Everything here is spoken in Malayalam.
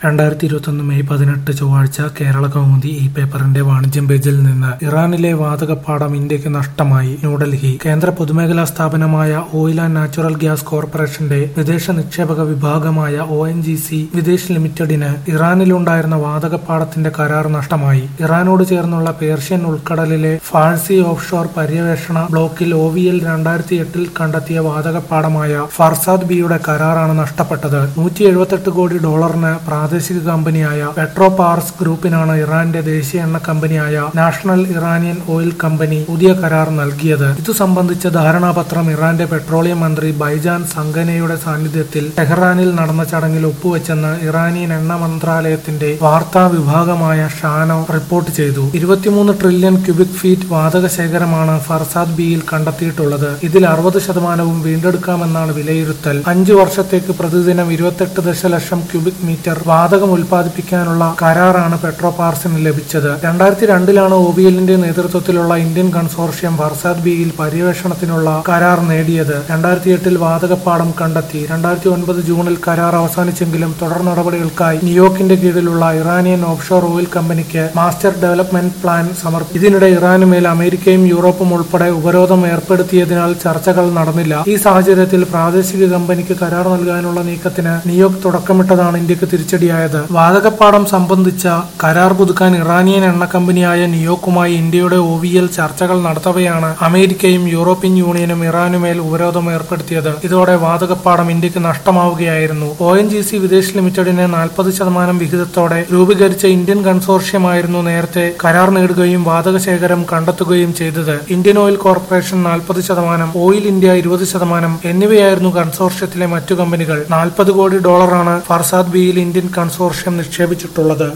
രണ്ടായിരത്തി ഇരുപത്തൊന്ന് മെയ് പതിനെട്ട് ചൊവ്വാഴ്ച കേരള കൗമുദി ഈ പേപ്പറിന്റെ വാണിജ്യം പേജിൽ നിന്ന് ഇറാനിലെ വാതകപ്പാടം ഇന്ത്യക്ക് നഷ്ടമായി ന്യൂഡൽഹി കേന്ദ്ര പൊതുമേഖലാ സ്ഥാപനമായ ഓയിൽ ആൻഡ് നാച്ചുറൽ ഗ്യാസ് കോർപ്പറേഷന്റെ വിദേശ നിക്ഷേപക വിഭാഗമായ O N G C Videsh ലിമിറ്റഡിന് ഇറാനിലുണ്ടായിരുന്ന വാതകപ്പാടത്തിന്റെ കരാർ നഷ്ടമായി ഇറാനോട് ചേർന്നുള്ള പേർഷ്യൻ ഉൾക്കടലിലെ ഫാഴ്സി ഓഫ്ഷോർ പര്യവേഷണ ബ്ലോക്കിൽ ഒ വി എൽ രണ്ടായിരത്തി എട്ടിൽ കണ്ടെത്തിയ വാതകപ്പാടമായ ഫർസാദ് ബിയുടെ കരാറാണ് നഷ്ടപ്പെട്ടത് നൂറ്റി എഴുപത്തെട്ട് കോടി ഡോളറിന് പ്രാദേശിക കമ്പനിയായ പെട്രോപാർസ് ഗ്രൂപ്പിനാണ് ഇറാന്റെ ദേശീയ എണ്ണ കമ്പനിയായ നാഷണൽ ഇറാനിയൻ ഓയിൽ കമ്പനി പുതിയ കരാർ നൽകിയത് ഇതു സംബന്ധിച്ച ധാരണാപത്രം ഇറാന്റെ പെട്രോളിയം മന്ത്രി ബൈജാൻ സംഗനയുടെ സാന്നിധ്യത്തിൽ ടെഹ്റാനിൽ നടന്ന ചടങ്ങിൽ ഒപ്പുവെച്ചെന്ന് ഇറാനിയൻ എണ്ണ മന്ത്രാലയത്തിന്റെ വാർത്താ വിഭാഗമായ ഷാനോ റിപ്പോർട്ട് ചെയ്തു ഇരുപത്തിമൂന്ന് ട്രില്യൺ ക്യൂബിക് ഫീറ്റ് വാതക ശേഖരമാണ് ഫർസാദ് ബിയിൽ കണ്ടെത്തിയിട്ടുള്ളത് ഇതിൽ അറുപത് ശതമാനവും വീണ്ടെടുക്കാമെന്നാണ് വിലയിരുത്തൽ അഞ്ചു വർഷത്തേക്ക് പ്രതിദിനം ഇരുപത്തെട്ട് ദശലക്ഷം ക്യൂബിക് മീറ്റർ വാതകം ഉൽപ്പാദിപ്പിക്കാനുള്ള കരാറാണ് പെട്രോപാർസിന് ലഭിച്ചത് രണ്ടായിരത്തി രണ്ടിലാണ് ഒബിഎല്ലിന്റെ നേതൃത്വത്തിലുള്ള ഇന്ത്യൻ കൺസോർഷ്യം ഫർസാദ് ബിയിൽ പര്യവേഷണത്തിനുള്ള കരാർ നേടിയത് രണ്ടായിരത്തി എട്ടിൽ വാതകപ്പാടം കണ്ടെത്തി രണ്ടായിരത്തി ഒൻപത് ജൂണിൽ കരാർ അവസാനിച്ചെങ്കിലും തുടർ നടപടികൾക്കായി ന്യൂയോർക്കിന്റെ കീഴിലുള്ള ഇറാനിയൻ ഓഫ്ഷോർ ഓയിൽ കമ്പനിക്ക് മാസ്റ്റർ ഡെവലപ്മെന്റ് പ്ലാൻ സമർപ്പിച്ചു ഇതിനിടെ ഇറാനുമേൽ അമേരിക്കയും യൂറോപ്പും ഉൾപ്പെടെ ഉപരോധം ഏർപ്പെടുത്തിയതിനാൽ ചർച്ചകൾ നടന്നില്ല ഈ സാഹചര്യത്തിൽ പ്രാദേശിക കമ്പനിക്ക് കരാർ നൽകാനുള്ള നീക്കത്തിന് ന്യൂയോർക്ക് തുടക്കമിട്ടതാണ് ഇന്ത്യക്ക് തിരിച്ചടിയായത് വാതകപ്പാടം സംബന്ധിച്ച കരാർ പുതുക്കാൻ ഇറാനിയൻ എണ്ണ കമ്പനിയായ നിയോക്കുമായി ഇന്ത്യയുടെ ഒ വി എൽ ചർച്ചകൾ നടത്തവെയാണ് അമേരിക്കയും യൂറോപ്യൻ യൂണിയനും ഇറാനുമേൽ ഉപരോധം ഏർപ്പെടുത്തിയത് ഇതോടെ വാതകപ്പാടം ഇന്ത്യക്ക് നഷ്ടമാവുകയായിരുന്നു O N G C Videsh ലിമിറ്റഡിനെ നാൽപ്പത് ശതമാനം വിഹിതത്തോടെ രൂപീകരിച്ച ഇന്ത്യൻ കൺസോർഷ്യമായിരുന്നു നേരത്തെ കരാർ നേടുകയും വാതക ശേഖരം കണ്ടെത്തുകയും ചെയ്തത് ഇന്ത്യൻ ഓയിൽ കോർപ്പറേഷൻ നാൽപ്പത് ശതമാനം ഓയിൽ ഇന്ത്യ ഇരുപത് ശതമാനം എന്നിവയായിരുന്നു കൺസോർഷ്യത്തിലെ മറ്റു കമ്പനികൾ നാൽപ്പത് കോടി ഡോളറാണ് ഫർസാദ് ബിയിൽ ഇന്ത്യൻ കൺസോർഷ്യം നിക്ഷേപിച്ചിട്ടുള്ളത്